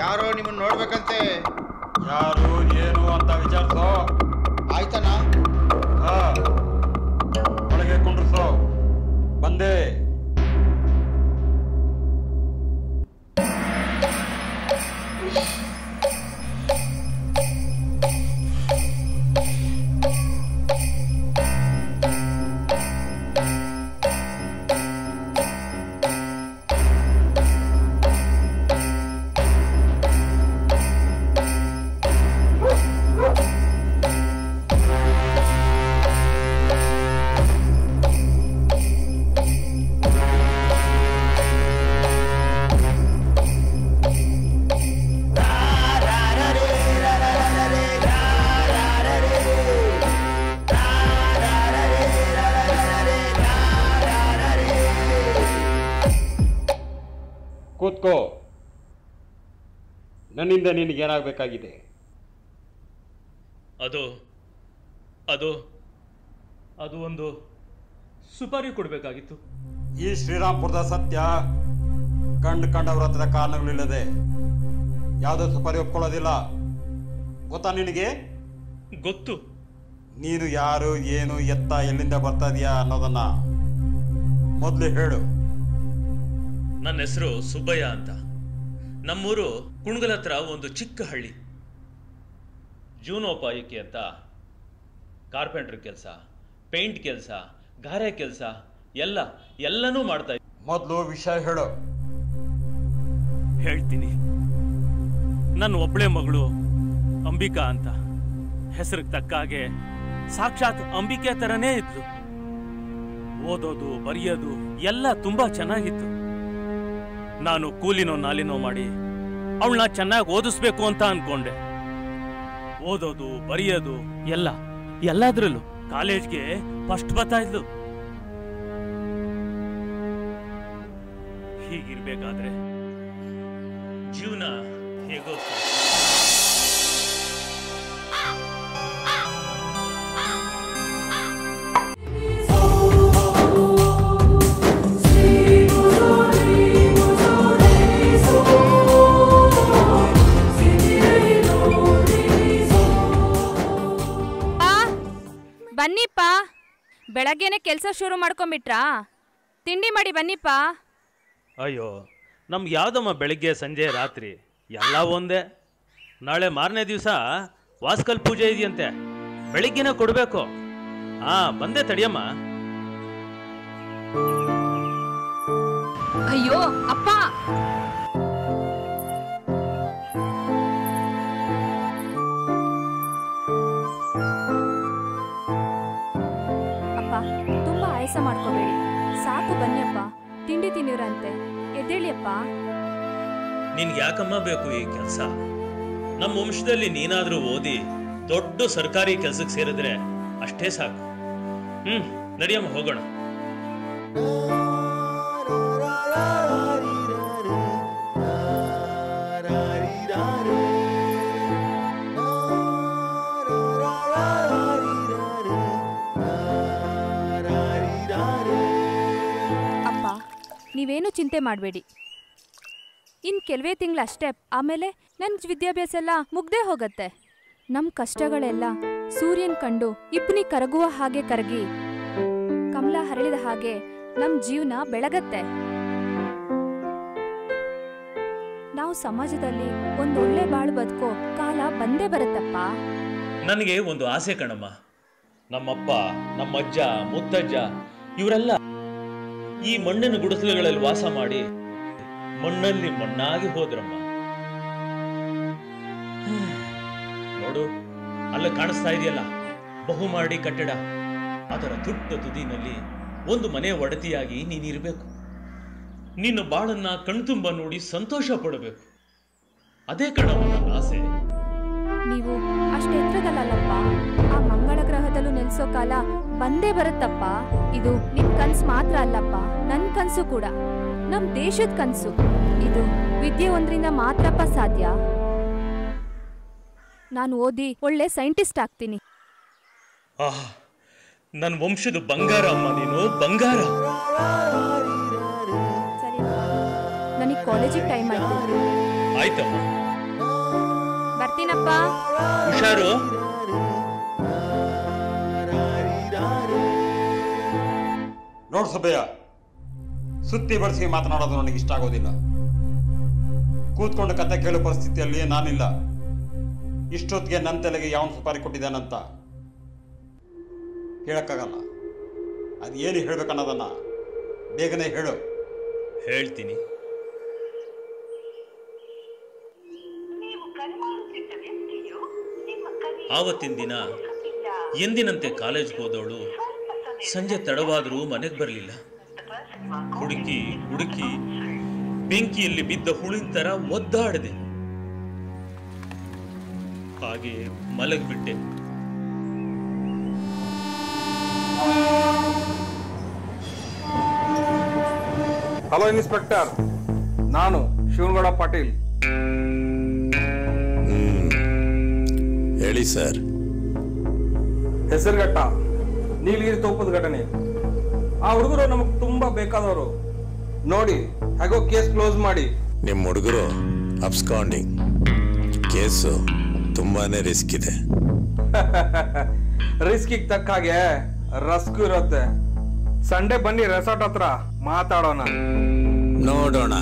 ಯಾರೋ ನಿಮ್ಮನ್ನ ನೋಡ್ಬೇಕಂತೆ ಯಾರು ಏನು ಅಂತ ವಿಚಾರಿಸೋ ಆಯ್ತಣ್ಣ ಹಾ ಒಳಗೆ ಕುಂಡ್ರಸೋ ಬಂದೆ ಕೂತ್ಕೋ ನನ್ನಿಂದ ನಿನಗೇನಾಗಬೇಕಾಗಿದೆ ಅದು ಅದು ಅದು ಒಂದು ಸುಪಾರಿ ಕೊಡಬೇಕಾಗಿತ್ತು ಈ ಶ್ರೀರಾಮ್ಪುರದ ಸತ್ಯ ಕಂಡು ಕಂಡವ್ರ ಹತ್ರ ಕಾರಣಗಳಿಲ್ಲದೆ ಯಾವುದೋ ಸುಪಾರಿ ಒಪ್ಕೊಳ್ಳೋದಿಲ್ಲ ಗೊತ್ತಾ ನಿನಗೆ ಗೊತ್ತು ನೀನು ಯಾರು ಏನು ಎತ್ತ ಎಲ್ಲಿಂದ ಬರ್ತಾ ಇದೀಯಾ ಅನ್ನೋದನ್ನ ಮೊದಲು ಹೇಳು ನನ್ನ ಹೆಸರು ಸುಬ್ಬಯ್ಯ ಅಂತ ನಮ್ಮೂರು ಕುಣಗಲ್ ಹತ್ರ ಒಂದು ಚಿಕ್ಕ ಹಳ್ಳಿ ಜೀವನೋಪಾಯಕ್ಕೆ ಅಂತ ಕಾರ್ಪೆಂಟ್ರ್ ಕೆಲಸ ಪೇಂಟ್ ಕೆಲಸ ಗಾರೆ ಕೆಲಸ ಎಲ್ಲ ಎಲ್ಲನೂ ಮಾಡ್ತಾ ಇದ್ದೆ. ಮೊದಲು ವಿಷಯ ಹೇಳು ಹೇಳ್ತೀನಿ ನನ್ನ ಒಬ್ಬಳೆ ಮಗಳು ಅಂಬಿಕಾ ಅಂತ ಹೆಸರಿಗೆ ತಕ್ಕ ಹಾಗೆ ಸಾಕ್ಷಾತ್ ಅಂಬಿಕೆ ಥರನೇ ಇದ್ಲು ಓದೋದು ಬರೆಯೋದು ಎಲ್ಲ ತುಂಬಾ ಚೆನ್ನಾಗಿತ್ತು ನಾನು ಕೂಲಿನೋ ನಾಲಿನೋ ಮಾಡಿ ಅವಳನ್ನ ಚೆನ್ನಾಗಿ ಓದಿಸ್ಬೇಕು ಅಂತ ಅನ್ಕೊಂಡೆ ಓದೋದು ಬರೆಯೋದು ಎಲ್ಲ ಎಲ್ಲದ್ರಲ್ಲೂ ಕಾಲೇಜ್ಗೆ ಫಸ್ಟ್ ಬರ್ತಾ ಇದ್ಲು ಹೀಗಿರ್ಬೇಕಾದ್ರೆ ಜೀವನ ಹೇಗೋ ಆ ಬನ್ನಿಪ್ಪ ಬೆಳಗ್ಗೆನೆ ಕೆಲಸ ಶುರು ಮಾಡ್ಕೊಂಬಿಟ್ರಾ ತಿಂಡಿ ಮಾಡಿ ಬನ್ನಿಪ್ಪ ಅಯ್ಯೋ ನಮ್ಗೆ ಯಾವ್ದಮ್ಮ ಬೆಳಿಗ್ಗೆ ಸಂಜೆ ರಾತ್ರಿ ಎಲ್ಲ ಒಂದೇ ನಾಳೆ ಮಾರನೇ ದಿವಸ ವಾಸ್ಕಲ್ ಪೂಜೆ ಇದೆಯಂತೆ ಬೆಳಿಗ್ಗೆನೇ ಕೊಡಬೇಕು ಹಾ ಬಂದೆ ತಡಿಯಮ್ಮ ಅಯ್ಯೋ ಅಪ್ಪ ಅಪ್ಪ ತುಂಬಾ ಆಯಾಸ ಮಾಡ್ಕೋಬೇಡಿ ಸಾಕು ಬನ್ನಿಯಪ್ಪ ತಿಂಡಿ ತಿನ್ನಿವ್ರಂತೆ ಎದ್ದೇಳಿಯಪ್ಪ ನಿನ್ಗೆ ಯಾಕಮ್ಮ ಬೇಕು ಈ ಕೆಲಸ ನಮ್ಮ ವಂಶದಲ್ಲಿ ನೀನಾದ್ರೂ ಓದಿ ದೊಡ್ಡ ಸರ್ಕಾರಿ ಕೆಲ್ಸಕ್ಕೆ ಸೇರಿದ್ರೆ ಅಷ್ಟೇ ಸಾಕು ಹ್ಮ್ ನಡಿಯಮ್ಮ ಹೋಗೋಣ ಅಪ್ಪ ನೀವೇನು ಚಿಂತೆ ಮಾಡಬೇಡಿ ಇನ್ನು ಕೆಲವೇ ತಿಂಗಳಷ್ಟೇ ಆಮೇಲೆ ನನ್ನ ವಿದ್ಯಾಭ್ಯಾಸ ಎಲ್ಲ ಮುಗ್ದೇ ಹೋಗತ್ತೆ ನಮ್ಮ ಕಷ್ಟಗಳೆಲ್ಲ ಸೂರ್ಯನ್ ಕಂಡು ಇಬ್ಬನಿ ಕರಗುವ ಹಾಗೆ ಕರಗಿ ಕಮಲ ಹರಳಿದ ಹಾಗೆ ನಮ್ಮ ಜೀವನ ಬೆಳಗತ್ತೆ ನಾವು ಸಮಾಜದಲ್ಲಿ ಒಂದೊಳ್ಳೆ ಬಾಳು ಬದುಕೋ ಕಾಲ ಬಂದೇ ಬರುತ್ತಪ್ಪ ನನಗೆ ಒಂದು ಆಸೆ ಕಣಮ್ಮ ನಮ್ಮಪ್ಪ ನಮ್ಮಜ್ಜ ಮುತ್ತಜ್ಜ ಇವರೆಲ್ಲ ಈ ಮಣ್ಣಿನ ಗುಡಿಸಲುಗಳಲ್ಲಿ ವಾಸ ಮಾಡಿ ಮಣ್ಣಲ್ಲಿ ಮಣ್ಣಾಗಿ ಹೋದ್ರಮ್ಮ ನೋಡು ಅಲ್ಲ ಕಾಣಿಸ್ತಾ ಇದೆಯಲ್ಲ ಬಹುಮಾಡಿ ಕಟ್ಟಡ ಅದರ ತುಟ್ಟ ತುದಿನಲ್ಲಿ ಒಂದು ಮನೆ ಒಡತಿಯಾಗಿ ನೀನಿರಬೇಕು ನಿನ್ನ ಬಾಳನ್ನ ಕಣ್ತುಂಬ ನೋಡಿ ಸಂತೋಷ ಪಡಬೇಕು ಅದೇ ಕಣಮ್ಮ ನನ್ನ ಆಸೆ ನೀವು ಅಷ್ಟು ಎತ್ತರದಲ್ಲಲ್ಲಪ್ಪ ಆ ಮಂಗಳ ಗ್ರಹದಲ್ಲೂ ನೆಲೆಸೋ ಕಾಲ ಬಂದೇ ಬರುತ್ತಪ್ಪ ಇದು ನಿಮ್ ಕನ್ಸು ಮಾತ್ರ ಅಲ್ಲಪ್ಪ ನನ್ ಕನ್ಸು ಕೂಡ ನಮ್ ದೇಶದ ಕನ್ಸು ಇದು ವಿದ್ಯೆ ಒಂದ್ರಿಂದ ಮಾತ್ರಪ್ಪ ಸಾಧ್ಯ ನಾನು ಓದಿ ಒಳ್ಳೆ ಸೈಂಟಿಸ್ಟ್ ಆಗ್ತೀನಿ ಆಹ್ ನನ್ನ ವಂಶದ ಬಂಗಾರ ಅಮ್ಮ ನೀನು ಬಂಗಾರ ಸರಿ ನನಗೆ ಕಾಲೇಜಿಗೆ ಟೈಮ್ ಆಯ್ತು ಆಯ್ತಮ್ಮ ಬರ್ತೀನಪ್ಪ ಹುಷಾರು ನೋಡ್ ಸುಬ್ಬಯ್ಯ ಸುತ್ತಿ ಬಳಸಿ ಮಾತನಾಡೋದು ನನಗೆ ಇಷ್ಟ ಆಗೋದಿಲ್ಲ ಕೂತ್ಕೊಂಡು ಕತೆ ಕೇಳೋ ಪರಿಸ್ಥಿತಿಯಲ್ಲಿ ನಾನಿಲ್ಲ ಇಷ್ಟೊತ್ತಿಗೆ ನನ್ನ ತಲೆಗೆ ಯಾವನ್ ಸುಪಾರಿ ಕೊಟ್ಟಿದ್ದಾನಂತ ಹೇಳಕ್ಕಾಗಲ್ಲ ಅದು ಏನು ಹೇಳ್ಬೇಕನ್ನೋದನ್ನ ಬೇಗನೆ ಹೇಳು ಹೇಳ್ತೀನಿ ಆವತ್ತಿನ ದಿನ ಎಂದಿನಂತೆ ಕಾಲೇಜ್ಗೆ ಹೋದವಳು ಸಂಜೆ ತಡವಾದರೂ ಮನೆಗೆ ಬರಲಿಲ್ಲ ಹುಡುಕಿ ಹುಡುಕಿ ಬೆಂಕಿಯಲ್ಲಿ ಬಿದ್ದ ಹುಳಿನ ತರ ಒದ್ದಾಡಿದೆ ಹಾಗೆ ಮಲಗ್ಬಿಟ್ಟೆ ಹಲೋ ಇನ್ಸ್ಪೆಕ್ಟರ್ ನಾನು ಶಿವನಗೌಡ ಪಾಟೀಲ್ ಹೇಳಿ ಸರ್ ಹೆಸರುಘಟ್ಟ ನೀಲಗಿರಿ ತೋಪದ ಘಟನೆ ಆ ಹುಡುಗರು ನಮಗೆ ತುಂಬಾ ಬೇಕಾದವರು ನೋಡಿ ಹಾಗೋ ಕೇಸ್ ಕ್ಲೋಸ್ ಮಾಡಿ ನಿಮ್ಮ ಹುಡುಗರು ಅಬ್ಸ್ಕಾಂಡಿಂಗ್ ಕೇಸು ತುಂಬಾನೇ ರಿಸ್ಕ್ ಇದೆ ರಿಸ್ಕಿಗೆ ತಕ್ಕ ಹಾಗೆ ರಸ್ಕ್ ಇರುತ್ತೆ ಸಂಡೇ ಬನ್ನಿ ರೆಸಾರ್ಟ್ ಹತ್ರ ಮಾತಾಡೋಣ ನೋಡೋಣ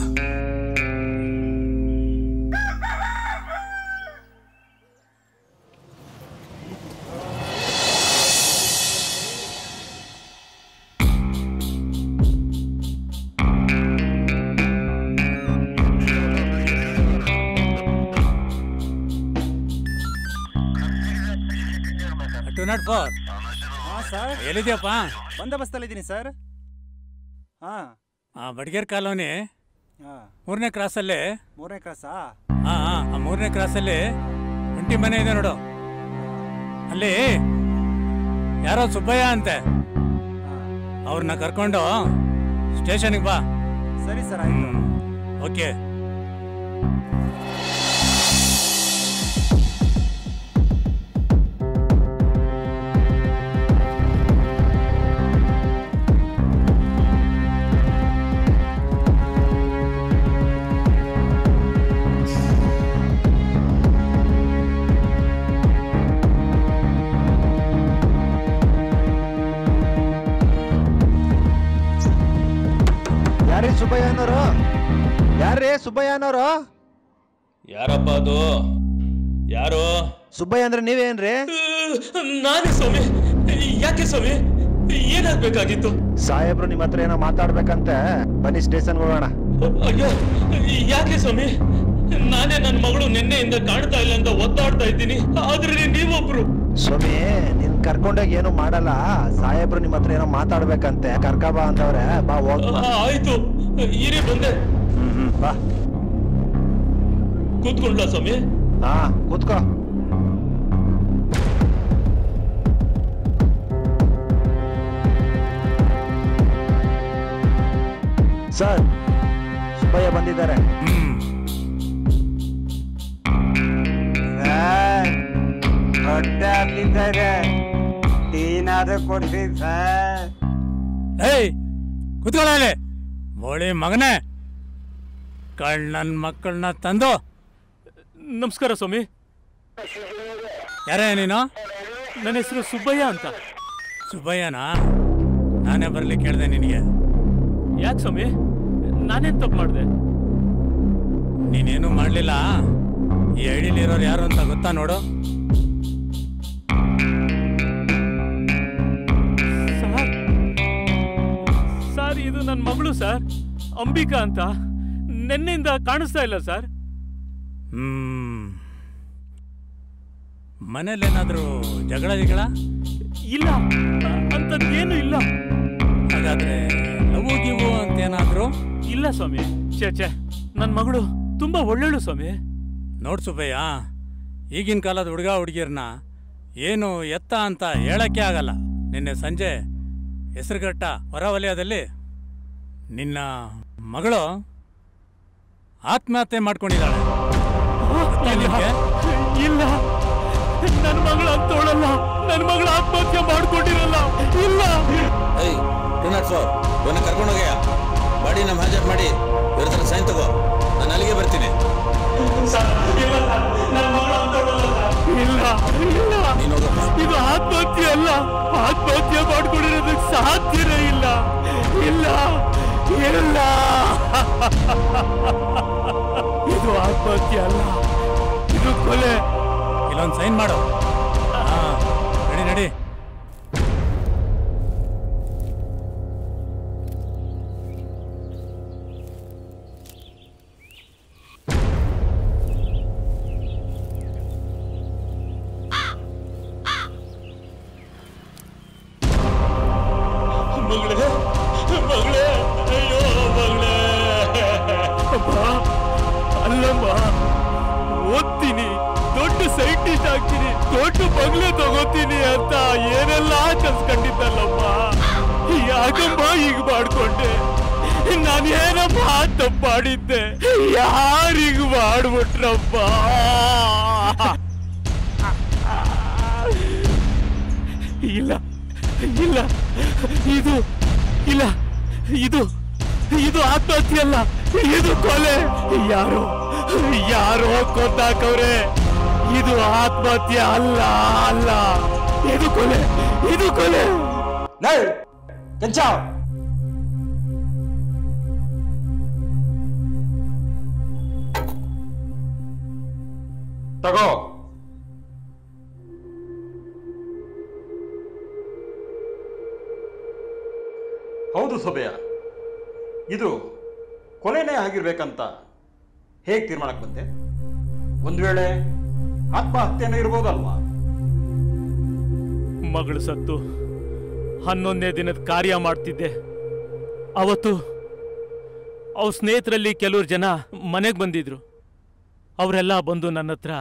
ಟು ನಾಟ್ ಫೋರ್ ಹಾಂ ಸರ್ ಎಲ್ಲಿದ್ಯಪ್ಪ ಬಂದೋಬಸ್ತಲ್ಲಿದ್ದೀನಿ ಸರ್ ಹಾಂ ಆ ಬಡ್ಗೇರ್ ಕಾಲೋನಿ ಹಾಂ ಮೂರನೇ ಕ್ರಾಸಲ್ಲಿ ಮೂರನೇ ಕ್ರಾಸಾ ಹಾ ಹಾ ಆ ಮೂರನೇ ಕ್ರಾಸಲ್ಲಿ ಒಂಟಿ ಮನೆ ಇದೆ ನೋಡು ಅಲ್ಲಿ ಯಾರೋ ಸುಬ್ಬಯ್ಯ ಅಂತೆ ಅವ್ರನ್ನ ಕರ್ಕೊಂಡು ಸ್ಟೇಷನ್ಗೆ ಬಾ ಸರಿ ಸರ್ ಆಯ್ತು ಓಕೆ ಯಾರೇ ಸುಬ್ಬಯ್ಯ ಅನ್ನೋರು ಯಾರೇ ಸುಬ್ಬಯ್ಯ ಅನ್ನೋರು ಯಾರಪ್ಪ ಅದು ಯಾರು ಸುಬ್ಬಯ್ಯ ಅಂದ್ರೆ ನೀವೇನ್ರಿ ನಾನೇ ಸ್ವಾಮಿ ಯಾಕೆ ಸ್ವಾಮಿ ಏನಾಗ್ಬೇಕಾಗಿತ್ತು ಸಾಹೇಬ್ರು ನಿಮ್ಮ ಹತ್ರ ಏನೋ ಮಾತಾಡ್ಬೇಕಂತೆ ಬನ್ನಿ ಸ್ಟೇಷನ್ಗೆ ಹೋಗೋಣ ಅಯ್ಯೋ ಯಾಕೆ ಸ್ವಾಮಿ ನಾನೇ ನನ್ನ ಮಗಳು ನಿನ್ನೆಯಿಂದ ಕಾಣ್ತಾ ಇಲ್ಲ ಅಂತ ಒದ್ದಾಡ್ತಾ ಇದ್ದೀನಿ ಆದ್ರೆ ನೀವೊಬ್ರು ಸ್ವಾಮಿ ನಿನ್ ಕರ್ಕೊಂಡೋಗಿ ಏನು ಮಾಡಲ್ಲ ಸಾಹೇಬ್ರು ನಿಮ್ಮ ಹತ್ರ ಏನೋ ಮಾತಾಡ್ಬೇಕಂತೆ ಕರ್ಕ ಬಾ ಅಂತವ್ರೆ ಬಾ ಹೋಗ್ ಬಾ. ಆ, ಆಯ್ತು ಈರೇ ಬಂದೆ ಹ್ಮ್ ಹ್ಮ್ ಬಾ ಕೂತ್ಕೊಂಡ್ಲ ಸ್ವಾಮಿ ಹಾ ಕೂತ್ಕೋ ಸರ್ ಸುಬ್ಬಯ್ಯ ಬಂದಿದ್ದಾರೆ ಹ್ಮ್ ಹೊಟ್ಟೆ ಹಾಕ್ತಿದ್ದಾರೆ ಏನಾದ್ರು ಕೊಡ್ತೀನಿ ಸರ್ ಏಯ್ ಕೂತ್ಕೊಳ್ಳಿ ಬೋಳಿ ಮಗನೇ ಕಳ್ಳನ್ ಮಕ್ಕಳನ್ನ ತಂದು ನಮಸ್ಕಾರ ಸ್ವಾಮಿ ಯಾರೇ ನೀನು ನನ್ನ ಹೆಸರು ಸುಬ್ಬಯ್ಯ ಅಂತ ಸುಬ್ಬಯ್ಯನಾ ನಾನೇ ಬರ್ಲಿಕ್ಕೆ ಕೇಳಿದೆ ನಿನಗೆ ಯಾಕೆ ಸ್ವಾಮಿ ನಾನೇನ್ ತಪ್ಪು ಮಾಡಿದೆ ನೀನೇನು ಮಾಡಲಿಲ್ಲ ಈ ಐಡಿಲಿರೋರು ಯಾರು ಅಂತ ಗೊತ್ತಾ ನೋಡು ಸರ್ ಸರ್ ಇದು ನನ್ನ ಮಗಳು ಸರ್ ಅಂಬಿಕಾ ಅಂತ ನಿನ್ನೆಯಿಂದ ಕಾಣಿಸ್ತಾ ಇಲ್ಲ ಸರ್ ಹ್ಮ್ ಮನೇಲೇನಾದ್ರೂ ಜಗಳ ಗಿಗಳ ಇಲ್ಲ ಅಂತದ್ದೇನು ಇಲ್ಲ ಹಾಗಾದ್ರೆ ಲವು ಗಿವು ಅಂತೇನಾದ್ರೂ ಇಲ್ಲ ಸ್ವಾಮಿ ಛೇ ಛೇ ನನ್ನ ಮಗಳು ತುಂಬಾ ಒಳ್ಳೆಳು ಸ್ವಾಮಿ ನೋಡ್ ಸುಬ್ಬಯ್ಯ ಈಗಿನ ಕಾಲದ ಹುಡುಗ ಹುಡುಗಿರ್ನ ಏನು ಎತ್ತ ಅಂತ ಹೇಳಕ್ಕೆ ಆಗಲ್ಲ ನಿನ್ನೆ ಸಂಜೆ ಹೆಸರುಘಟ್ಟ ಹೊರವಲಯದಲ್ಲಿ ನಿನ್ನ ಮಗಳು ಆತ್ಮಹತ್ಯೆ ಮಾಡ್ಕೊಂಡಿದ್ದಾಳೆ ಗೊತ್ತಾ ನಿನ್ಗೆ? ಇಲ್ಲ ನನ್ನ ಮಗಳು ಅಂತೋಳಲ್ಲ ನನ್ನ ಮಗಳು ಆತ್ಮಹತ್ಯೆ ಮಾಡ್ಕೊಂಡಿರಲ್ಲ ಇಲ್ಲ ಏಯ್ ಟೂ ನಾಟ್ ಫೋರ್ ಇವನ್ನ ಕರ್ಕೊಂಡೋಗ್ಯಾ ಬಾಡಿ ನಮ್ಮ ಹಾಜರ್ ಮಾಡಿ ಇವ್ರ ಹತ್ರ ಸೈನ್ ತಗೋ ನಾನು ಅಲ್ಲಿಗೆ ಬರ್ತೀನಿ ನನ್ನ ಮಗಳು ಅಂತೋಳಲ್ಲ ಆತ್ಮಹತ್ಯೆ ಅಲ್ಲ ಆತ್ಮಹತ್ಯೆ ಮಾಡ್ಕೊಂಡಿರೋದಕ್ಕೆ ಸಾಧ್ಯನೇ ಇಲ್ಲ ಇಲ್ಲ ಇಲ್ಲ ಇದು ಆತ್ಮಹತ್ಯೆ ಅಲ್ಲ ಇದು ಕೊಲೆ ಇಲ್ಲೊಂದು ಸೈನ್ ಮಾಡು ಹಾ ನಡಿ ನಡಿ ಮಗಳೇ ಮಗಳೇ ಅಯ್ಯೋ ಮಗಳೇ ಅಮ್ಮ ಅಲ್ಲಮ್ಮ ಓದ್ತೀನಿ ದೊಡ್ಡ ಸೈಂಟಿಸ್ಟ್ ಆಗ್ತೀನಿ ದೊಡ್ಡ ಬಂಗ್ಲೆ ತಗೋತೀನಿ ಅಂತ ಏನೆಲ್ಲ ಕಲ್ಸ್ಕೊಂಡಿದ್ದಲ್ಲಮ್ಮ ಯಾಕಮ್ಮ ಈಗ ಮಾಡ್ಕೊಂಡೆ ನಾನೇನಮ್ಮ ತಪ್ಪು ಮಾಡಿದ್ದೆ ಯಾರಿಗ ಮಾಡ್ಬಿಟ್ರಪ್ಪ ಇಲ್ಲ ಇಲ್ಲ ಇದು ಇಲ್ಲ ಇದು ಇದು ಆತ್ಮಹತ್ಯೆ ಅಲ್ಲ ಇದು ಕೊಲೆ ಯಾರೋ ಯಾರೋ ಕೊಂದಾಕವ್ರೆ ಇದು ಆತ್ಮಹತ್ಯೆ ಅಲ್ಲ ಅಲ್ಲ ಇದು ಕೊಲೆ ಇದು ಕೊಲೆ ಕೆಂಚ ತಗೋ ಹೌದು ಸೊಬೆಯ ಇದು ಕೊಲೆನೇ ಆಗಿರ್ಬೇಕಂತ ಹೇಗೆ ತೀರ್ಮಾನಕ್ಕೆ ಬಂದೆ ಒಂದು ವೇಳೆ ಆತ್ಮಹತ್ಯೆನೇ ಇರ್ಬೋದಲ್ವಾ ಮಗಳು ಸತ್ತು ಹನ್ನೊಂದನೇ ದಿನದ ಕಾರ್ಯ ಮಾಡ್ತಿದ್ದೆ ಅವತ್ತು ಅವ್ರ ಸ್ನೇಹಿತರಲ್ಲಿ ಕೆಲವ್ರು ಜನ ಮನೆಗೆ ಬಂದಿದ್ರು ಅವರೆಲ್ಲ ಬಂದು ನನ್ನ ಹತ್ರ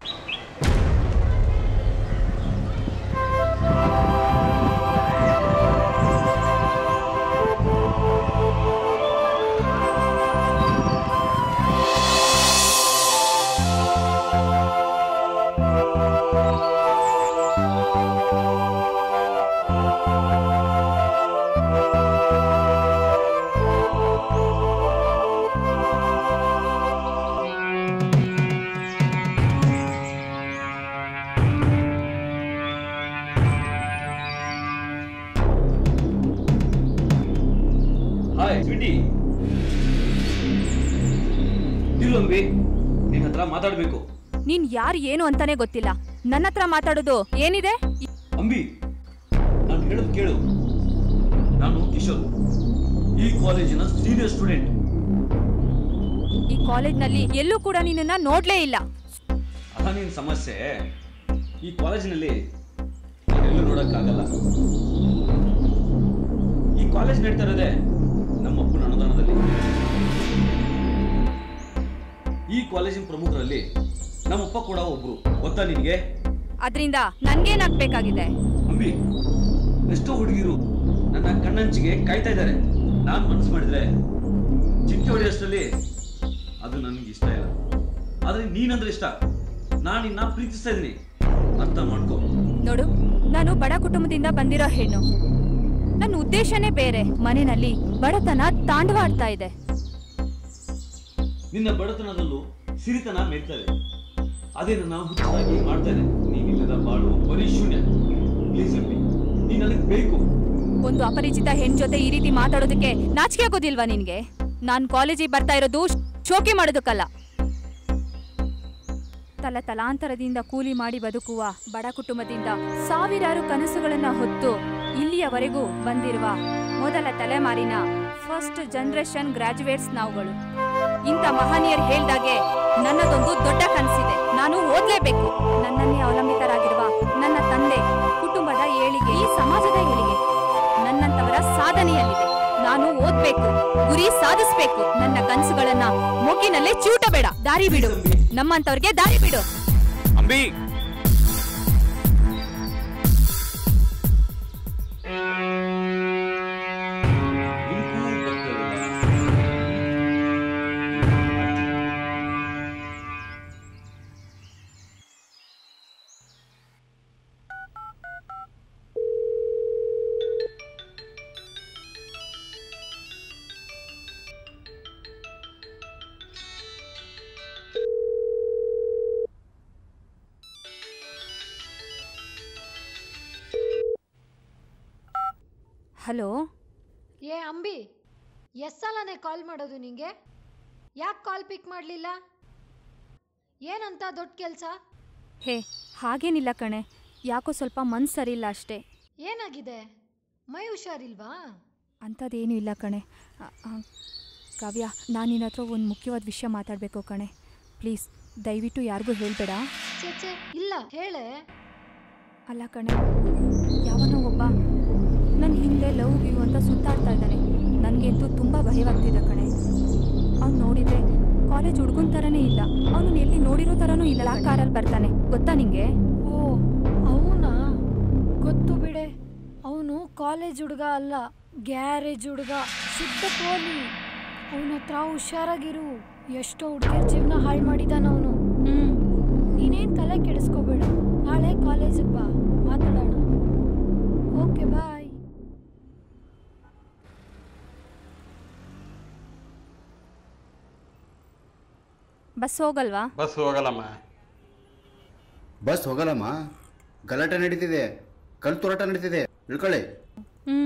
ಹಾಯ್ ಸ್ವೀಟಿ ಇಲ್ಲೊಂಬಿ ನಿನ್ನ ಹತ್ರ ಮಾತಾಡ್ಬೇಕು ನೀನ್ ಯಾರು ಏನು ಅಂತಾನೆ ಗೊತ್ತಿಲ್ಲ ನನ್ನ ಹತ್ರ ಮಾತಾಡೋದು ಏನಿದೆ ಅಂಬಿ ನಾನು ಹೇಳೋದು ಕೇಳು ನಾನು ಕಿಶೋರ್ ಈ ಕಾಲೇಜಿನ ಸೀನಿಯರ್ ಸ್ಟೂಡೆಂಟ್ ಈ ಕಾಲೇಜ್ನಲ್ಲಿ ಎಲ್ಲೂ ಕೂಡ ನಿನ್ನನ್ನ ನೋಡ್ಲೇ ಇಲ್ಲ ಅದ ನಿನ್ ಸಮಸ್ಯೆ ಈ ಕಾಲೇಜಿನಲ್ಲಿ ನಾನೆಲ್ಲೂ ನೋಡಕ್ಕಾಗಲ್ಲ ಈ ಕಾಲೇಜ್ ನಡೀತಾ ಇರೋದೇ ನಮ್ಮ ಅಪ್ಪನ ಅನುದಾನದಲ್ಲಿ ಈ ಕಾಲೇಜಿನ ಪ್ರಮುಖರಲ್ಲಿ ನಮ್ಮಪ್ಪ ಕೂಡ ಒಬ್ರು ಗೊತ್ತಾ ನಿನ್ಗೆ ಅದ್ರಿಂದ ನನ್ಗೇನಾಗ್ಬೇಕಾಗಿದೆ ಅಂಬಿ ಎಷ್ಟೋ ಹುಡುಗಿರು ನನ್ನ ಕಣ್ಣಂಚಿಗೆ ಕಾಯ್ತಾ ಇದ್ದಾರೆ ನಾನ್ ಮನಸ್ಸು ಮಾಡಿದ್ರೆ ಚಿಟ್ಟೆ ಹೊಡೆಯೋಷ್ಟರಲ್ಲಿ ಅದು ನನಗೆ ಇಷ್ಟ ಇಲ್ಲ ಆದ್ರೆ ನೀನಂದ್ರೆ ಇಷ್ಟ ನಾನು ನಿನ್ನ ಪ್ರೀತಿಸ್ತಾ ಇದ್ದೀನಿ ಅರ್ಥ ಮಾಡ್ಕೋ ನೋಡು ನಾನು ಬಡ ಕುಟುಂಬದಿಂದ ಬಂದಿರೋ ಹೆಣ್ಣು ನನ್ನ ಉದ್ದೇಶನೇ ಬೇರೆ ಮನೆಯಲ್ಲಿ ಬಡತನ ತಾಂಡವಾಡ್ತಾ ಇದೆ ನಿನ್ನ ಬಡತನದಲ್ಲೂ ಸಿರಿತನ ಮೇಲ್ತದೆ ಅದೇ ನನ್ನ ಹುಚ್ಚಾಗಿ ಮಾಡ್ತಾ ಇದೆ ನೀನಿಲ್ಲದ ಬಾಳು ಬರೀ ಶೂನ್ಯ ಪ್ಲೀಸ್ ಅಂಬಿ ನೀನ್ ನನಗೆ ಬೇಕು ಒಂದು ಅಪರಿಚಿತ ಹೆಣ್ ಜೊತೆ ಈ ರೀತಿ ಮಾತಾಡೋದಕ್ಕೆ ನಾಚಿಕೆ ಆಗೋದಿಲ್ವಾ ನಿನ್ಗೆ ನಾನ್ ಕಾಲೇಜಿಗೆ ಬರ್ತಾ ಇರೋದು ಶೋಕಿ ಮಾಡೋದಕ್ಕಲ್ಲ ತಲ ತಲಾಂತರದಿಂದ ಕೂಲಿ ಮಾಡಿ ಬದುಕುವ ಬಡ ಕುಟುಂಬದಿಂದ ಸಾವಿರಾರು ಕನಸುಗಳನ್ನ ಹೊತ್ತು ಇಲ್ಲಿಯವರೆಗೂ ಬಂದಿರುವ ಮೊದಲ ತಲೆಮಾರಿನ ಫಸ್ಟ್ ಜನರೇಷನ್ ಗ್ರಾಜುಯೇಟ್ಸ್ ನಾವುಗಳು ಇಂಥ ಮಹನೀಯರು ಹೇಳ್ದಾಗೆ ನನ್ನದೊಂದು ದೊಡ್ಡ ಕನಸಿದೆ ನಾನು ಓದ್ಲೇಬೇಕು ನನ್ನನ್ನೇ ಅವಲಂಬಿತರಾಗಿರುವ ನನ್ನ ತಂದೆ ಕುಟುಂಬದ ಏಳಿಗೆ ಈ ಸಮಾಜದ ಏಳಿಗೆ ನನ್ನಂತವರ ಸಾಧನೆಯಲ್ಲಿದೆ ನಾನು ಓದ್ಬೇಕು ಗುರಿ ಸಾಧಿಸ್ಬೇಕು ನನ್ನ ಕನಸುಗಳನ್ನ ಮೊಗ್ಗಿನಲ್ಲೇ ಚೂಟಬೇಡ ದಾರಿ ಬಿಡು ನಮ್ಮಂತವ್ರಿಗೆ ದಾರಿ ಬಿಡು ಅಂಬಿ ಹಲೋ ಏ ಅಂಬಿ ಎಷ್ಟ್ ಸಲನೇ ಕಾಲ್ ಮಾಡೋದು ನಿಂಗೆ ಯಾಕೆ ಕಾಲ್ ಪಿಕ್ ಮಾಡಲಿಲ್ಲ ಏನಂತ ದೊಡ್ಡ ಕೆಲಸ ಹೇ ಹಾಗೇನಿಲ್ಲ ಕಣೆ ಯಾಕೋ ಸ್ವಲ್ಪ ಮನ್ಸು ಸರಿಯಿಲ್ಲ ಅಷ್ಟೇ ಏನಾಗಿದೆ ಮೈ ಹುಷಾರಿಲ್ವಾ ಅಂಥದ್ದೇನೂ ಇಲ್ಲ ಕಣೆ ಅ, ಅ, ಕಾವ್ಯ ನಾನು ನಿನ್ನ ಹತ್ರ ಒಂದು ಮುಖ್ಯವಾದ ವಿಷಯ ಮಾತಾಡಬೇಕು ಕಣೆ ಪ್ಲೀಸ್ ದಯವಿಟ್ಟು ಯಾರಿಗೂ ಹೇಳಬೇಡ ಛೇ ಛೇ ಇಲ್ಲ ಹೇಳೆ ಅಲ್ಲ ಕಣೆ ಯಾವನೋ ಒಬ್ಬ ನನ್ನ ಹಿಂದೆ ಲವ್ ಗಿವ್ ಅಂತ ಸುತ್ತಾಡ್ತಾ ಇದ್ದಾನೆ ನನಗಂತೂ ತುಂಬ ಭಯವಾಗ್ತಿದೆ ಕಣೆ ಅವ್ನು ನೋಡಿದ್ರೆ ಕಾಲೇಜ್ ಹುಡುಗನ ಥರನೇ ಇಲ್ಲ ಅವನು ಎಲ್ಲಿ ನೋಡಿರೋ ಥರನೂ ಇಲ್ಲ ಕಾರಲ್ಲಿ ಬರ್ತಾನೆ ಗೊತ್ತಾ ನಿಂಗೆ ಓ ಅವನಾ ಗೊತ್ತು ಬಿಡೆ ಅವನು ಕಾಲೇಜ್ ಹುಡುಗ ಅಲ್ಲ ಗ್ಯಾರೇಜ್ ಹುಡುಗ ಶುದ್ಧ ಪೋಲಿ ಅವನ ಹತ್ರ ಹುಷಾರಾಗಿರು ಎಷ್ಟೋ ಹುಡುಗಿಯರ ಜೀವನ ಹಾಳು ಮಾಡಿದಾನ ಅವನು ನೀನೇನ್ ತಲೆ ಕೆಡಿಸ್ಕೋಬೇಡ ನಾಳೆ ಕಾಲೇಜಿಗೆ ಬಾ ಮಾತಾಡೋಣ ಓಕೆ ಬಾಯ್ ಬಸ್ ಹೋಗಲ್ವಾ ಬಸ್ ಹೋಗಲ್ಲಮ್ಮ ಬಸ್ ಹೋಗಲ್ಲಮ್ಮ ಗಲಾಟೆ ನಡೀತಿದೆ ಕಲ್ ತೋರಾಟ ನಡೀತಿದೆ ಇಳ್ಕೊಳ್ಳಿ ಹ್ಞೂ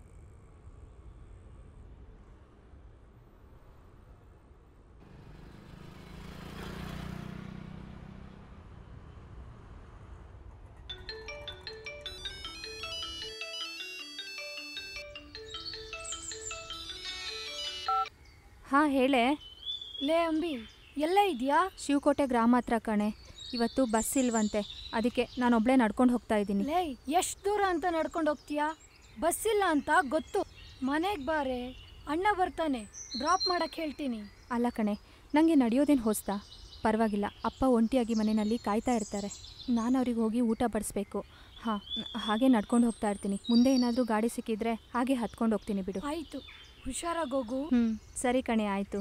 ಹಾಂ ಹೇಳೆ ಲೇ ಅಂಬಿ ಎಲ್ಲ ಇದೆಯಾ ಶಿವಕೋಟೆ ಗ್ರಾಮ ಹತ್ರ ಕಣೆ ಇವತ್ತು ಬಸ್ ಇಲ್ವಂತೆ ಅದಕ್ಕೆ ನಾನೊಬ್ಳೇ ನಡ್ಕೊಂಡು ಹೋಗ್ತಾ ಇದ್ದೀನಿ ಲೇ ಎಷ್ಟು ದೂರ ಅಂತ ನಡ್ಕೊಂಡು ಹೋಗ್ತೀಯಾ ಬಸ್ ಇಲ್ಲ ಅಂತ ಗೊತ್ತು ಮನೆಗೆ ಬಾರೆ ಅಣ್ಣ ಬರ್ತಾನೆ ಡ್ರಾಪ್ ಮಾಡಕ್ ಹೇಳ್ತೀನಿ ಅಲ್ಲ ಕಣೆ ನನಗೆ ನಡೆಯೋದೇನು ಹೊಸ್ತಾ ಪರವಾಗಿಲ್ಲ ಅಪ್ಪ ಒಂಟಿಯಾಗಿ ಮನೆಯಲ್ಲಿ ಕಾಯ್ತಾ ಇರ್ತಾರೆ ನಾನು ಅವ್ರಿಗೆ ಹೋಗಿ ಊಟ ಬಡಿಸ್ಬೇಕು ಹಾಂ ಹಾಗೆ ನಡ್ಕೊಂಡು ಹೋಗ್ತಾ ಇರ್ತೀನಿ ಮುಂದೆ ಏನಾದರೂ ಗಾಡಿ ಸಿಕ್ಕಿದ್ರೆ ಹಾಗೆ ಹತ್ಕೊಂಡು ಹೋಗ್ತೀನಿ ಬಿಡು ಆಯ್ತು ಹುಷಾರಾಗೋಗು ಹ್ಞೂ ಸರಿ ಕಣೆ ಆಯಿತು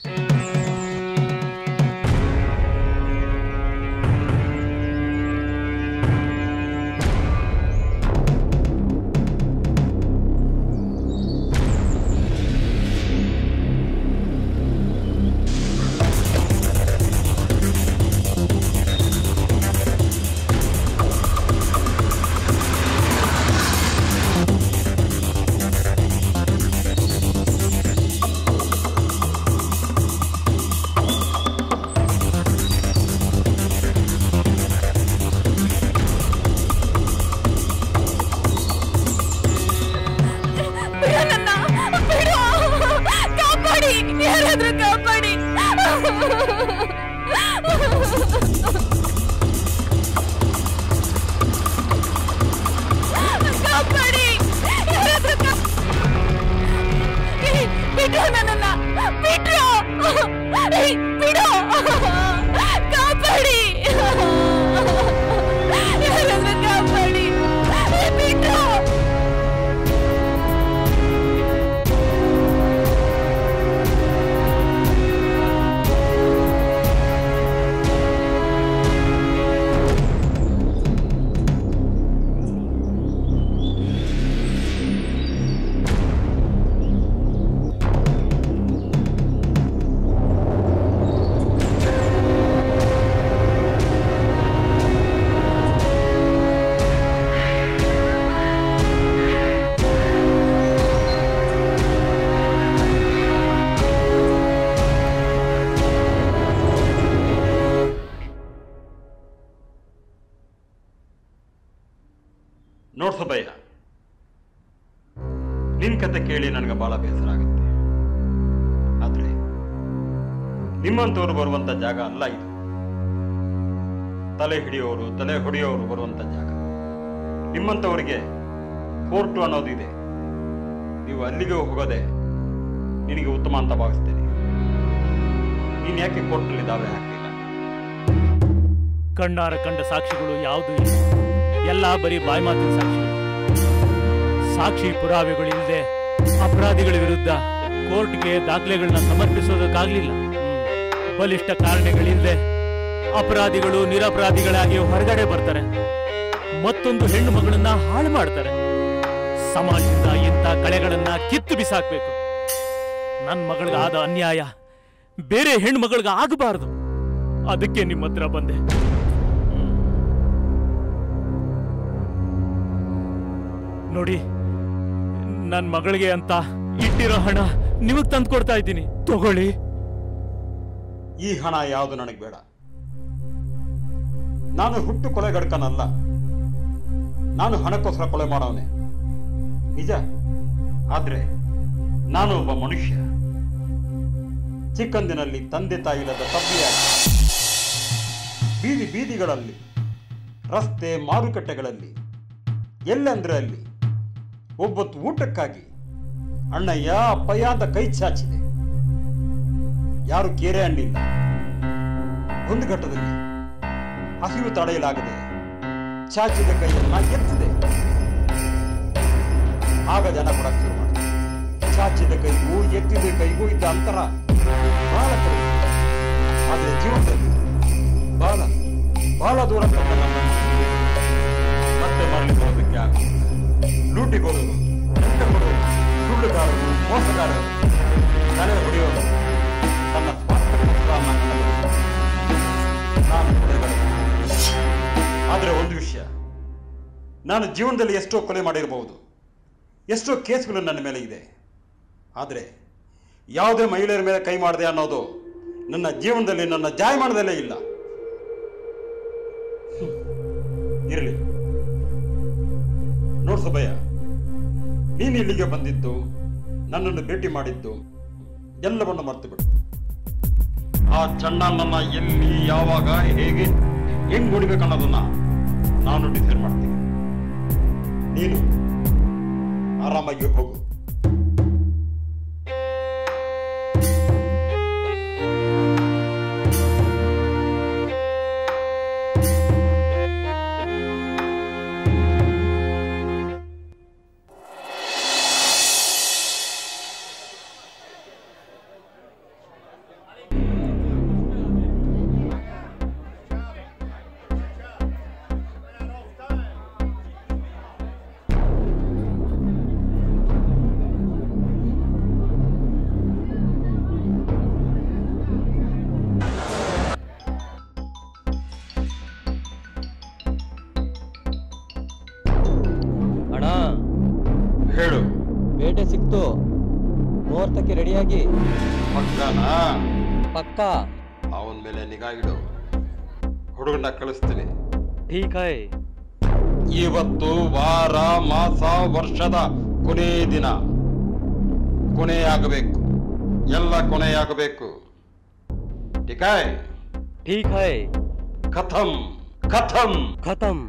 ಕಾಪಾಡಿ ಯಾರಾದ್ರೂ ಕಾಪಾಡಿ ಕಾಪಾಡಿ ಯಾರಾದ್ರೂ ಕಾ- ಏಯ್, ಬಿಡು ನನ್ನನ್ನ ಬಿಡು ಏಯ್, ಬಿಡು ಕಾಪಾಡಿ ಯಾರಾದ್ರೂ ಕಾಪಾಡಿ ಏಯ್, ಬಿಡು ನೋಡ್ ಸುಬ್ಬಯ್ಯ ನಿನ್ ಕತೆ ಕೇಳಿ ನನಗೆ ಬಹಳ ಬೇಸರ ಆಗುತ್ತೆ ಆದ್ರೆ ನಿಮ್ಮಂತವ್ರು ಬರುವಂತ ಜಾಗ ಅಲ್ಲ ಇದು ತಲೆ ಹಿಡಿಯೋರು ತಲೆ ಹೊಡೆಯೋರು ಬರುವಂತ ಜಾಗ ನಿಮ್ಮಂತವರಿಗೆ ಕೋರ್ಟು ಅನ್ನೋದು ಇದೆ ನೀವು ಅಲ್ಲಿಗೆ ಹೋಗೋದೆ ನಿನಗೆ ಉತ್ತಮ ಅಂತ ಭಾವಿಸ್ತೇನೆ ನೀನ್ ಯಾಕೆ ಕೋರ್ಟ್ನಲ್ಲಿ ದಾವೆ ಹಾಕಲಿಲ್ಲ ಕಣ್ಣಾರ ಕಂಡ ಸಾಕ್ಷಿಗಳು ಯಾವುದೂ ಇಲ್ಲ ಎಲ್ಲ ಬರೀ ಬಾಯಿ ಮಾತಿನ ಸಾಕ್ಷಿ ಸಾಕ್ಷಿ ಪುರಾವೆಗಳು ಇಲ್ಲದೆ ಅಪರಾಧಿಗಳ ವಿರುದ್ಧ ಕೋರ್ಟ್ಗೆ ದಾಖಲೆಗಳನ್ನ ಸಮರ್ಪಿಸೋದಕ್ಕಾಗ್ಲಿಲ್ಲ ಬಲಿಷ್ಠ ಕಾರಣಗಳಿಲ್ಲದೆ ಅಪರಾಧಿಗಳು ನಿರಪರಾಧಿಗಳಾಗಿ ಹೊರಗಡೆ ಬರ್ತಾರೆ ಮತ್ತೊಂದು ಹೆಣ್ಣು ಮಗಳನ್ನ ಹಾಳು ಮಾಡ್ತಾರೆ ಸಮಾಜದಿಂದ ಇಂಥ ಕಳೆಗಳನ್ನ ಕಿತ್ತು ಬಿಸಾಕ್ಬೇಕು ನನ್ನ ಮಗಳಿಗಾದ ಅನ್ಯಾಯ ಬೇರೆ ಹೆಣ್ಣು ಮಗಳಿಗೆ ಆಗಬಾರದು ಅದಕ್ಕೆ ನಿಮ್ಮ ಹತ್ರ ಬಂದೆ ನೋಡಿ ನನ್ನ ಮಗಳಿಗೆ ಅಂತ ಇಟ್ಟಿರೋ ಹಣ ನಿಮಗ್ ತಂದು ಕೊಡ್ತಾ ಇದ್ದೀನಿ ತಗೊಳ್ಳಿ ಈ ಹಣ ಯಾವುದು ನನಗೆ ಬೇಡ ನಾನು ಹುಟ್ಟು ಕೊಲೆಗಡ್ಕನಲ್ಲ ನಾನು ಹಣಕ್ಕೋಸ್ಕರ ಕೊಲೆ ಮಾಡವನೆ ನಿಜ ಆದ್ರೆ ನಾನು ಒಬ್ಬ ಮನುಷ್ಯ ಚಿಕ್ಕಂದಿನಲ್ಲಿ ತಂದೆ ತಾಯಿ ಇಲ್ಲದ ತಬ್ಬಿಯಾಗಿ ಬೀದಿ ಬೀದಿಗಳಲ್ಲಿ ರಸ್ತೆ ಮಾರುಕಟ್ಟೆಗಳಲ್ಲಿ ಎಲ್ಲಂದ್ರೆ ಅಲ್ಲಿ ಒಬ್ಬತ್ತು ಊಟಕ್ಕಾಗಿ ಅಣ್ಣಯ್ಯ ಅಪ್ಪಯ್ಯ ಅಂತ ಕೈ ಚಾಚಿದೆ ಯಾರು ಕೇರೆ ಅನ್ನಿಲ್ಲ ಒಂದು ಘಟ್ಟದಲ್ಲಿ ಹಸಿವು ತಡೆಯಲಾಗದೆ ಚಾಚಿದ ಕೈಯನ್ನ ಎತ್ತಿದೆ ಆಗ ಜನ ಕೊಡಕ್ಕೆ ಶುರು ಮಾಡಿದ್ರು ಚಾಚಿದ ಕೈಗೂ ಎತ್ತಿದ ಕೈಗೂ ಇದ್ದ ಅಂತರ ಬಹಳ ಕಡಿಮೆ ಆದ್ರೆ ಜೀವನದಲ್ಲಿ ಬಹಳ ಬಹಳ ದೂರ ತಂದ ನನ್ನ ಮತ್ತೆ ಮರಳಿ ಬರೋದಕ್ಕೆ ಆಗುತ್ತಿಲ್ಲ ಲೂಟಿಗೋರರು ಲಂಚ ಕೊಡೋರು ಸುಳ್ಳುಗಾರರು ಮೋಸಗಾರರು ತಲೆ ಹೊಡೆಯೋರು ತನ್ನ ಸ್ವಾರ್ಥಕ್ಕೋಸ್ಕರ ನನ್ನನ್ನು ಬೆಳೆಸಿದರು. ನಾನು ಕೊಲೆಗಾರ. ಆದರೆ ಒಂದು ವಿಷಯ ನಾನು ಜೀವನದಲ್ಲಿ ಎಷ್ಟೋ ಕೊಲೆ ಮಾಡಿರಬಹುದು ಎಷ್ಟೋ ಕೇಸ್ಗಳು ನನ್ನ ಮೇಲೆ ಇದೆ ಆದರೆ ಯಾವುದೇ ಮಹಿಳೆಯರ ಮೇಲೆ ಕೈ ಮಾಡಿದೆ ಅನ್ನೋದು ನನ್ನ ಜೀವನದಲ್ಲಿ ನನ್ನ ಜಾಯಮಾನದಲ್ಲೇ ಇಲ್ಲ ಇರಲಿ ನೋಡ್ ಸುಬ್ಬಯ್ಯ ನೀನು ಇಲ್ಲಿಗೆ ಬಂದಿದ್ದು ನನ್ನನ್ನು ಭೇಟಿ ಮಾಡಿದ್ದು ಎಲ್ಲವನ್ನು ಮರ್ತು ಬಿಡು ಆ ಚಣ್ಣನನ್ನ ಎಲ್ಲಿ ಯಾವಾಗ ಹೇಗೆ ಹೆಂಗ್ ಹೊಡಿಬೇಕನ್ನೋದನ್ನ ನಾನು ಡಿಸೈಡ್ ಮಾಡ್ತೀನಿ ನೀನು ಆರಾಮಾಗಿ ಹೋಗು ಅಣ್ಣ ಹೇಳು ಬೇಟೆ ಸಿಕ್ತು ಮುಹೂರ್ತಕ್ಕೆ ರೆಡಿಯಾಗಿ ಪಕ್ಕನಾ ಪಕ್ಕ ಅವನ ಮೇಲೆ ನಿಗಾ ಇಡು ಹುಡುಗನ ಕಳಿಸ್ತೀನಿ ಠೀಕ್ ಹೈ ಇವತ್ತು ವಾರ ಮಾಸ ವರ್ಷದ ಕೊನೆ ದಿನ ಕೊನೆಯಾಗಬೇಕು ಎಲ್ಲ ಕೊನೆಯಾಗಬೇಕು ಟಿಕಾಯ್ ಠೀಕ್ ಹೈ ಖತಮ್ ಖತಮ್ ಖತಮ್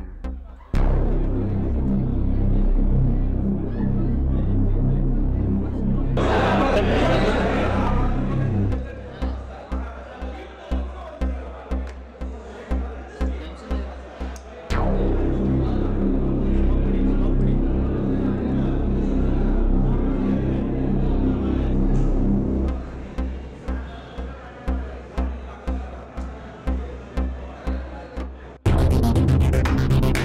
ಠೀಕ್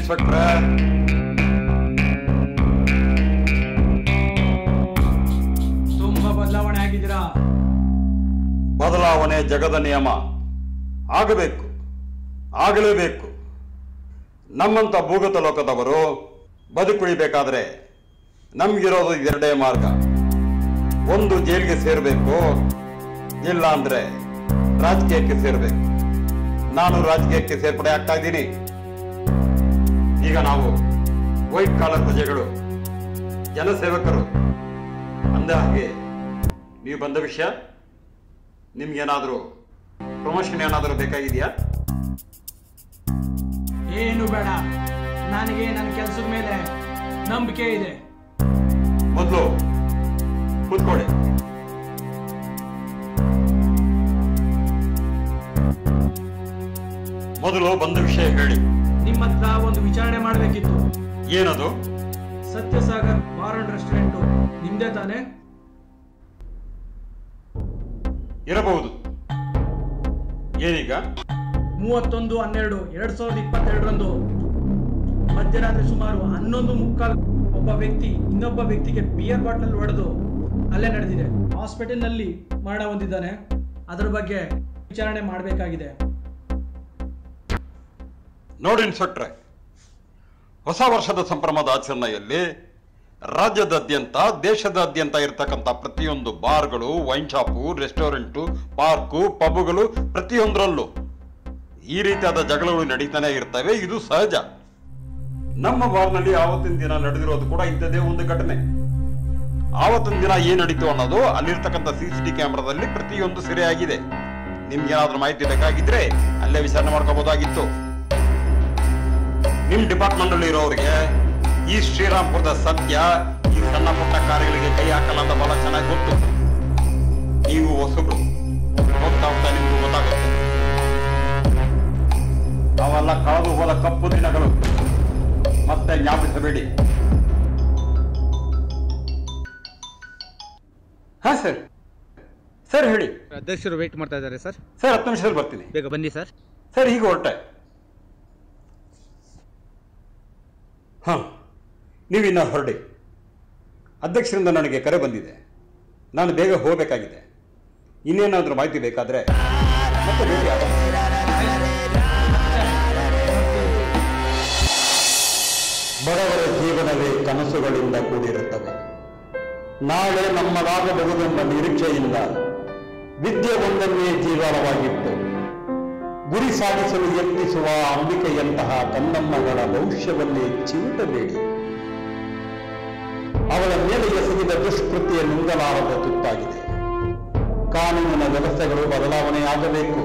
ಇನ್ಸ್ಪೆಕ್ಟ್ರೆ ತುಂಬಾ ಬದಲಾವಣೆ ಆಗಿದ್ದೀರಾ ಬದಲಾವಣೆ ಜಗದ ನಿಯಮ ಆಗಬೇಕು ಆಗಲೇಬೇಕು ನಮ್ಮಂತ ಭೂಗತ ಲೋಕದವರು ಬದುಕುಳಿಬೇಕಾದ್ರೆ ನಮ್ಗಿರೋದು ಎರಡೇ ಮಾರ್ಗ ಒಂದು ಜೈಲಿಗೆ ಸೇರಬೇಕು ಇಲ್ಲ ಅಂದ್ರೆ ರಾಜಕೀಯಕ್ಕೆ ಸೇರಬೇಕು ನಾನು ರಾಜಕೀಯಕ್ಕೆ ಸೇರ್ಪಡೆ ಆಗ್ತಾ ಇದ್ದೀನಿ ಈಗ ನಾವು ವೈಟ್ ಕಾಲರ್ ಪ್ರಜೆಗಳು ಜನಸೇವಕರು ಅಂದ ಹಾಗೆ ನೀವು ಬಂದ ವಿಷಯ ನಿಮ್ಗೇನಾದರೂ ಪ್ರಮೋಷನ್ ಏನಾದರೂ ಬೇಕಾಗಿದೆಯಾ ಏನು ಬೇಡ ನನಗೆ ನನ್ನ ಕೆಲಸದ ಮೇಲೆ ನಂಬಿಕೆ ಇದೆ ಮೊದಲು ಕೂತ್ಕೊಳ್ಳಿ ಮೊದಲು ಬಂದ ವಿಷಯ ಹೇಳಿ ನಿಮ್ಮ ಹತ್ರ ಒಂದು ವಿಚಾರಣೆ ಮಾಡಬೇಕಿತ್ತು ಏನದು ಸತ್ಯಸಾಗರ್ ಬಾರ್ ಅಂಡ್ ರೆಸ್ಟೋರೆಂಟ್ ನಿಮ್ದೇ ತಾನೇ ಇರಬಹುದು ಏನೀಗ ಮೂವತ್ತೊಂದು ಹನ್ನೆರಡು ಎರಡ್ ಸಾವಿರದ ಇಪ್ಪತ್ತೆರಡರಂದು ಮಧ್ಯರಾತ್ರಿ ಸುಮಾರು ಹನ್ನೊಂದು ಮುಕ್ಕಾಲ್ ಒಬ್ಬ ವ್ಯಕ್ತಿ ಇನ್ನೊಬ್ಬ ವ್ಯಕ್ತಿಗೆ ಬಿಯರ್ ಬಾಟಲ್ ಹೊಡೆದು ಅಲ್ಲೇ ನಡೆದಿದೆ ಹಾಸ್ಪಿಟಲ್ನಲ್ಲಿ ಮರಣ ಹೊಂದಿದ್ದಾನೆ ಅದರ ಬಗ್ಗೆ ವಿಚಾರಣೆ ಮಾಡಬೇಕಾಗಿದೆ ನೋಡಿ ಇನ್ಸ್ಪೆಕ್ಟ್ರೆ ಹೊಸ ವರ್ಷದ ಸಂಭ್ರಮದ ಆಚರಣೆಯಲ್ಲಿ ರಾಜ್ಯದಾದ್ಯಂತ ದೇಶದಾದ್ಯಂತ ಇರತಕ್ಕಂಥ ಪ್ರತಿಯೊಂದು ಬಾರ್ಗಳು ವೈನ್ ಶಾಪು ರೆಸ್ಟೋರೆಂಟು ಪಾರ್ಕು ಪಬ್ಗಳು ಪ್ರತಿಯೊಂದರಲ್ಲೂ ಈ ರೀತಿಯಾದ ಜಗಳಗಳು ನಡೀತಾನೆ ಇರ್ತವೆ ಇದು ಸಹಜ ನಮ್ಮ ಬಾರ್ನಲ್ಲಿ ಆವತ್ತಿನ ದಿನ ನಡೆದಿರೋದು ಕೂಡ ಇಂಥದ್ದೇ ಒಂದು ಘಟನೆ ಆವತ್ತಿನ ದಿನ ಏನ್ ನಡೀತು ಅನ್ನೋದು ಅಲ್ಲಿರ್ತಕ್ಕಂಥ ಸಿ ಸಿ ಟಿ ಕ್ಯಾಮ್ರಾದಲ್ಲಿ ಪ್ರತಿಯೊಂದು ಸೆರೆಯಾಗಿದೆ ನಿಮ್ಗೆ ಏನಾದ್ರೂ ಮಾಹಿತಿ ಬೇಕಾಗಿದ್ರೆ ಅಲ್ಲೇ ವಿಚಾರಣೆ ಮಾಡ್ಕೋಬಹುದಾಗಿತ್ತು ನಿಮ್ ಡಿಪಾರ್ಟ್ಮೆಂಟ್ ಅಲ್ಲಿ ಇರೋರಿಗೆ ಈ ಶ್ರೀರಾಮ್ಪುರದ ಸತ್ಯ ಈ ಸಣ್ಣ ಪುಟ್ಟ ಕಾರ್ಯಗಳಿಗೆ ಕೈ ಹಾಕಲ್ಲ ಅಂತ ಬಹಳ ಚೆನ್ನಾಗಿ ಗೊತ್ತು ನೀವು ಹೊಸಬ್ರು ಹೋಗ್ತಾ ಹೋಗ್ತಾ ನಿಮ್ಗೆ ಗೊತ್ತಾಗುತ್ತೆ ಅವೆಲ್ಲ ಕಳೆದು ಹೋದ ಕಪ್ಪು ದಿನಗಳು ಮತ್ತೆ ಜ್ಞಾಪಿಸಬೇಡಿ ಹಾ ಸರ್ ಸರ್ ಹೇಳಿ ಅಧ್ಯಕ್ಷರು ವೇಟ್ ಮಾಡ್ತಾ ಇದ್ದಾರೆ ಸರ್ ಸರ್ ಹತ್ತು ನಿಮಿಷದಲ್ಲಿ ಬರ್ತೀನಿ ಬೇಗ ಬನ್ನಿ ಸರ್ ಸರ್ ಈಗ ಹೊರಟೆ ಹಾ ನೀವಿನ್ನ ಹೊರಡಿ ಅಧ್ಯಕ್ಷರಿಂದ ನನಗೆ ಕರೆ ಬಂದಿದೆ ನಾನು ಬೇಗ ಹೋಗಬೇಕಾಗಿದೆ ಇನ್ನೇನಾದರೂ ಮಾಹಿತಿ ಬೇಕಾದ್ರೆ ಮತ್ತೆ ಭೇಟಿ ಆಗೋಣ. ಬಡವರ ಜೀವನವೇ ಕನಸುಗಳಿಂದ ಕೂಡಿರುತ್ತವೆ ನಾಳೆ ನಮ್ಮದಾಗಬಹುದೆಂಬ ನಿರೀಕ್ಷೆಯಿಂದ ವಿದ್ಯೆ ಒಂದನ್ನೇ ಜೀವಾಳವಾಗಿಟ್ಟು ಗುರಿ ಸಾಧಿಸಲು ಯತ್ನಿಸುವ ಅಂಬಿಕೆಯಂತಹ ಕನ್ನಮ್ಮಗಳ ಭವಿಷ್ಯವನ್ನೇ ಚಿವುಟಬೇಡಿ ಅವಳ ಮೇಲೆ ಎಸಗಿದ ದುಷ್ಕೃತಿಯ ನುಂಗಲಾರದ ತುತ್ತಾಗಿದೆ ಕಾನೂನಿನ ವ್ಯವಸ್ಥೆಗಳು ಬದಲಾವಣೆಯಾಗಬೇಕು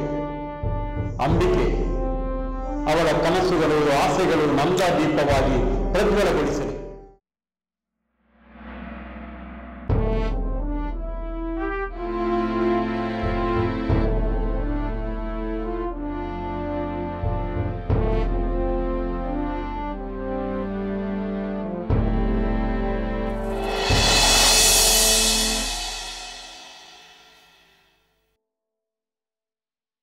ಅಂಬಿಕೆ ಅವಳ ಕನಸುಗಳು ಆಸೆಗಳು ನಂದಾದೀಪವಾಗಿ ಪ್ರಜ್ವಲಗೊಳಿಸಲಿ